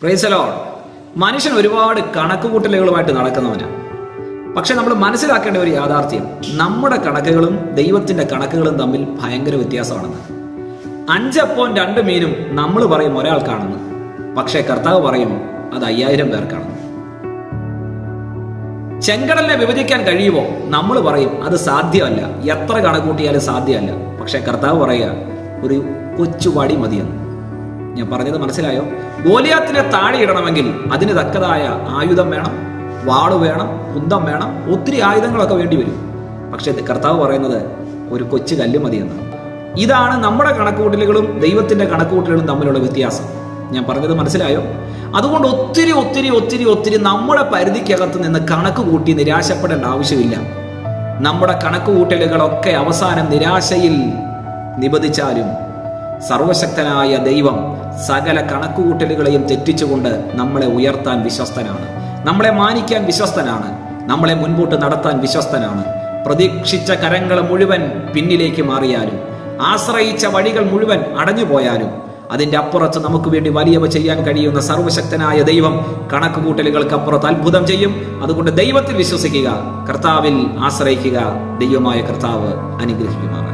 പ്രൈസലോ മനുഷ്യൻ ഒരുപാട് കണക്കുകൂട്ടലുകളുമായിട്ട് നടക്കുന്നവനാണ് പക്ഷെ നമ്മൾ മനസ്സിലാക്കേണ്ട ഒരു യാഥാർത്ഥ്യം നമ്മുടെ കണക്കുകളും ദൈവത്തിന്റെ കണക്കുകളും തമ്മിൽ ഭയങ്കര വ്യത്യാസമാണെന്ന് അഞ്ചപ്പോൻ രണ്ട് മീനും നമ്മൾ പറയും ഒരാൾക്കാണെന്ന് പക്ഷേ കർത്താവ് പറയും അത് അയ്യായിരം പേർക്കാണെന്ന് ചെങ്കടലിനെ വിഭജിക്കാൻ കഴിയുമോ നമ്മൾ പറയും അത് സാധ്യമല്ല എത്ര കണക്കൂട്ടിയാലും സാധ്യമല്ല പക്ഷെ കർത്താവ് പറയുക ഒരു കൊച്ചു വടി മതിയെന്ന് ഞാൻ പറഞ്ഞത് മനസ്സിലായോ ഗോലിയാത്തിനെ താഴെ ഇടണമെങ്കിൽ അതിന് തക്കതായ ആയുധം വേണം വാള് വേണം കുന്തം വേണം ഒത്തിരി ആയുധങ്ങളൊക്കെ വേണ്ടി വരും പക്ഷെ ഇത് കർത്താവ് പറയുന്നത് ഒരു കൊച്ചു കല്ല് മതിയെന്ന് ഇതാണ് നമ്മുടെ കണക്കുകൂട്ടലുകളും ദൈവത്തിന്റെ കണക്കുകൂട്ടലുകളും തമ്മിലുള്ള വ്യത്യാസം ഞാൻ പറഞ്ഞത് മനസ്സിലായോ അതുകൊണ്ട് ഒത്തിരി ഒത്തിരി ഒത്തിരി ഒത്തിരി നമ്മുടെ പരിധിക്കകത്ത് നിന്ന് കണക്ക് കൂട്ടി നിരാശപ്പെടേണ്ട ആവശ്യമില്ല നമ്മുടെ കണക്കുകൂട്ടലുകളൊക്കെ അവസാനം നിരാശയിൽ നിബദിച്ചാലും സർവശക്തനായ ദൈവം സകല കണക്കുകൂട്ടലുകളെയും തെറ്റിച്ചുകൊണ്ട് നമ്മളെ ഉയർത്താൻ വിശ്വസ്തനാണ് നമ്മളെ മാനിക്കാൻ വിശ്വസ്തനാണ് നമ്മളെ മുൻപോട്ട് നടത്താൻ വിശ്വസ്തനാണ് പ്രതീക്ഷിച്ച കരങ്ങൾ മുഴുവൻ പിന്നിലേക്ക് മാറിയാലും ആശ്രയിച്ച വഴികൾ മുഴുവൻ അടഞ്ഞുപോയാലും അതിന്റെ അപ്പുറത്ത് നമുക്ക് വേണ്ടി വലിയവ ചെയ്യാൻ കഴിയുന്ന സർവശക്തനായ ദൈവം കണക്കുകൂട്ടലുകൾക്ക് അപ്പുറത്ത് അത്ഭുതം ചെയ്യും അതുകൊണ്ട് ദൈവത്തിൽ വിശ്വസിക്കുക കർത്താവിൽ ആശ്രയിക്കുക ദൈവമായ കർത്താവ് അനുഗ്രഹിക്കുമാർ